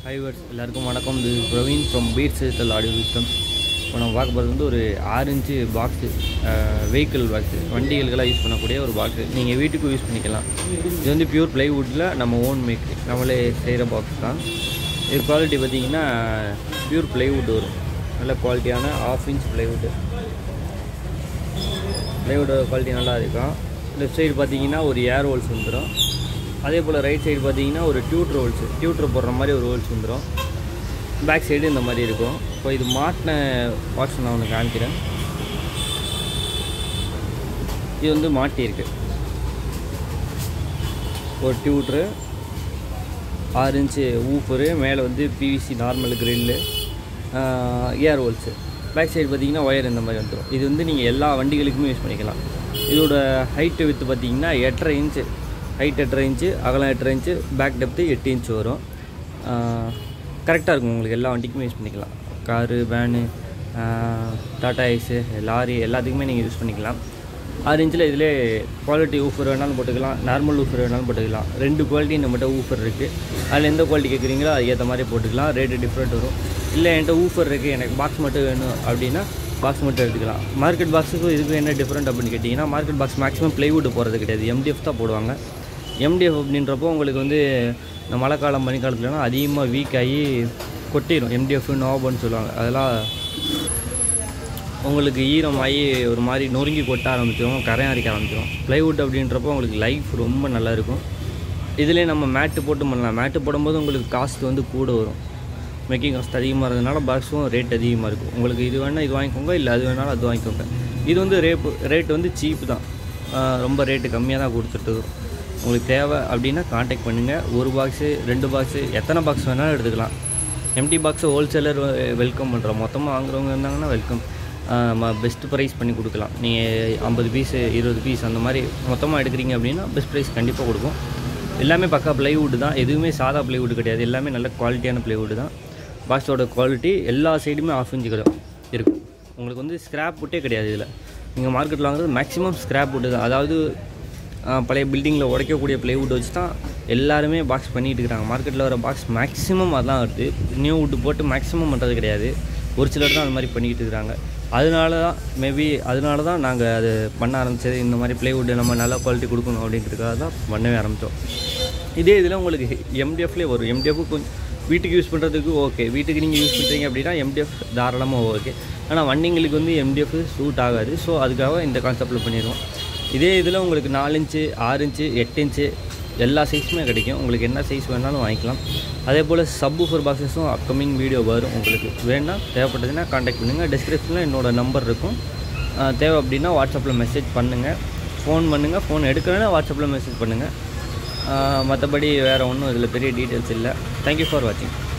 ஹைவர்ஸ் எல்லாருக்கும் வணக்கம் இது Praveen from Beats digital audio system இப்போ நம்ம பார்க்க போகிறது வந்து ஒரு ஆறு இன்ச்சு பாக்ஸு வெஹிக்கிள் பாக்ஸு வண்டிகளுக்கெல்லாம் யூஸ் பண்ணக்கூடிய ஒரு பாக்ஸு நீங்கள் வீட்டுக்கும் யூஸ் பண்ணிக்கலாம் இது வந்து பியூர் ப்ளைவுட்டில் நம்ம ஓன் மேக் நம்மளே செய்கிற பாக்ஸ் தான் இது குவாலிட்டி பார்த்தீங்கன்னா பியூர் ப்ளைவுட் வரும் நல்ல குவாலிட்டியான half inch plywood plywood quality நல்லா இருக்கும் லெஃப்ட் சைடு பார்த்தீங்கன்னா ஒரு ஏர் ஹோல்ஸ் வந்துடும் அதே போல் ரைட் சைடு பார்த்தீங்கன்னா ஒரு டியூட்ரு ஹோல்ஸ் டியூட்ரு போடுற மாதிரி ஒரு ஹோல்ஸ் வந்துடும் பேக் சைடு இந்த மாதிரி இருக்கும் இப்போ இது மாட்டின பார்ட்ஸ் நான் ஒன்று காமிக்கிறேன் இது வந்து மாட்டியிருக்கு ஒரு டியூட்ரு ஆறு இன்ச்சு ஊஃபரு மேலே வந்து PVC normal grill air holes back side பார்த்தீங்கன்னா ஒயர் இந்த மாதிரி வந்துடும் இது வந்து நீங்கள் எல்லா வண்டிகளுக்குமே யூஸ் பண்ணிக்கலாம் இதோட ஹைட்டு வித்து பார்த்தீங்கன்னா எட்டரை இன்ச்சு ஹைட் எட்டரை இன்ச்சு அகலம் எட்டரை இன்ச்சு பேக் டெப்த்து எட்டு இன்ச்சு வரும் கரெக்டாக இருக்கும் உங்களுக்கு எல்லா வண்டிக்குமே யூஸ் பண்ணிக்கலாம் car van Tata Ace lorry எல்லாத்துக்குமே நீங்கள் யூஸ் பண்ணிக்கலாம் ஆறு இன்ச்சில் இதிலே குவாலிட்டி ஊஃபர் வேணாலும் போட்டுக்கலாம் நார்மல் ஊஃபர் வேணாலும் போட்டுக்கலாம் ரெண்டு குவாலிட்டி நம்மகிட்ட ஊஃபர் இருக்குது அதில் எந்த குவாலிட்டி கேட்குறீங்களோ அது ஏற்ற மாதிரி போட்டுக்கலாம் ரேட்டு டிஃப்ரெண்ட் வரும் இல்லை என்கிட்ட ஊஃபர் இருக்குது எனக்கு பாக்ஸ் மட்டும் வேணும் அப்படின்னா பாக்ஸ் மட்டும் எடுத்துக்கலாம் மார்க்கெட் பாக்ஸுக்கும் இதுக்கும் என்ன டிஃப்ரெண்ட் அப்படின்னு கேட்டிங்கன்னா மார்க்கெட் பாக்ஸ் மேக்ஸிமம் ப்ளைவுட் போகிறது கிடையாது எம்டிஎஃப் தான் போடுவாங்க எம்டிஎஃப் அப்படின்றப்போ உங்களுக்கு வந்து இந்த மழை காலம் பனிக்காலத்துலலாம் அதிகமாக வீக் ஆகி கொட்டிடும் எம்டிஎஃப் நோபன்னு சொல்லுவாங்க அதெல்லாம் உங்களுக்கு ஈரமாகி ஒரு மாதிரி நொறுங்கி கொட்ட ஆரம்பிச்சிடும் கரையான் அரிக்க ஆரம்பிச்சிடும் ப்ளைவுட் அப்படின்றப்போ உங்களுக்கு லைஃப் ரொம்ப நல்லா இருக்கும் இதிலே நம்ம மேட்டு போட்டு பண்ணலாம் மேட்டு போடும்போது உங்களுக்கு காஸ்ட் வந்து கூட வரும் மேக்கிங் காஸ்ட் அதிகமாக இருந்ததுனால பாக்ஸும் ரேட் அதிகமாக இருக்கும் உங்களுக்கு இது வேணால் இது வாங்கிக்கோங்க இல்லை அது வேணாலும் அது வாங்கிக்கோங்க இது வந்து ரேப்பு ரேட் வந்து சீப்பு தான் ஆஹ் ரொம்ப ரேட்டு கம்மியாக தான் கொடுத்துட்டு வரும். உங்களுக்கு தேவை அப்படின்னா காண்டாக்ட் பண்ணுங்கள் ஒரு பாக்ஸு ரெண்டு பாக்ஸு எத்தனை பாக்ஸ் வேணாலும் எடுத்துக்கலாம் எம்டி பாக்ஸை ஹோல்சேலர் வெல்கம் பண்ணுறோம் மொத்தமாக வாங்குறவங்க இருந்தாங்கன்னா வெல்கம் பெஸ்ட் ப்ரைஸ் பண்ணி கொடுக்கலாம் நீங்கள் ஐம்பது பீஸு இருபது பீஸ் அந்த மாதிரி மொத்தமாக எடுக்கிறீங்க அப்படின்னா பெஸ்ட் ப்ரைஸ் கண்டிப்பாக கொடுக்கும் எல்லாமே பக்கா ப்ளைவுட் தான் எதுவுமே சாதா ப்ளைவுட் கிடையாது எல்லாமே நல்ல குவாலிட்டியான ப்ளைவுட் தான் பாக்ஸோட குவாலிட்டி எல்லா சைடுமே ஆஃப் இன்ச்சு கிடையாது இருக்கும் உங்களுக்கு வந்து ஸ்க்ராப் புட்டே கிடையாது இதில் நீங்கள் மார்க்கெட்டில் வாங்குறது மேக்ஸிமம் ஸ்க்ராப் புட்டு தான் அதாவது ஆஹ், பழைய பில்டிங்கில் உடைக்கக்கூடிய ப்ளைவுட் வச்சு தான் எல்லாருமே பாக்ஸ் பண்ணிகிட்டு இருக்கிறாங்க மார்க்கெட்டில் வர பாக்ஸ் மேக்ஸிமம் அதான் வருது நியூ வுட்டு போட்டு மேக்ஸிமம் பண்ணுறது கிடையாது ஒரு சிலர் தான் அது மாதிரி பண்ணிக்கிட்டு இருக்கிறாங்க அதனால தான் மேபி அதனால தான் நாங்கள் அது பண்ண ஆரம்பிச்சது இந்த மாதிரி ப்ளைவுட் நம்ம நல்ல குவாலிட்டி கொடுக்கணும் அப்படின்றதுக்காக தான் பண்ணவே ஆரம்பித்தோம் இதே இதில் உங்களுக்கு எம்டிஎஃப்லேயே வரும் எம்டிஎஃப் கொஞ்சம் வீட்டுக்கு யூஸ் பண்ணுறதுக்கு ஓகே வீட்டுக்கு நீங்கள் யூஸ் பண்ணுறீங்க அப்படின்னா எம்டிஎஃப் தாராளமாக ஓகே ஆனால் வண்டிங்களுக்கு வந்து எம்டிஎஃப் சூட் ஆகாது ஸோ அதுக்காக இந்த கான்செப்டில் பண்ணிடுவோம் இதே இதில் உங்களுக்கு நாலு இன்ச்சு ஆறு இன்ச்சு எட்டு இன்ச்சு எல்லா சைஸுமே கிடைக்கும் உங்களுக்கு என்ன சைஸ் வேணாலும் வாங்கிக்கலாம் அதே போல் சப்வூஃபர் பாக்ஸஸும் அப்கமிங் வீடியோ வரும் உங்களுக்கு வேணால் தேவைப்பட்டதுன்னா காண்டாக்ட் பண்ணுங்கள் டிஸ்கிரிப்ஷனில் என்னோடய நம்பர் இருக்கும் ஆஹ் தேவை அப்படின்னா வாட்ஸ்அப்பில் மெசேஜ் பண்ணுங்கள் ஃபோன் பண்ணுங்கள் ஃபோன் எடுக்கலைன்னா வாட்ஸ்அப்பில் மெசேஜ் பண்ணுங்கள் மற்றபடி வேறு ஒன்றும் இதில் பெரிய டீட்டெயில்ஸ் இல்லை தேங்க்யூ ஃபார் வாட்சிங்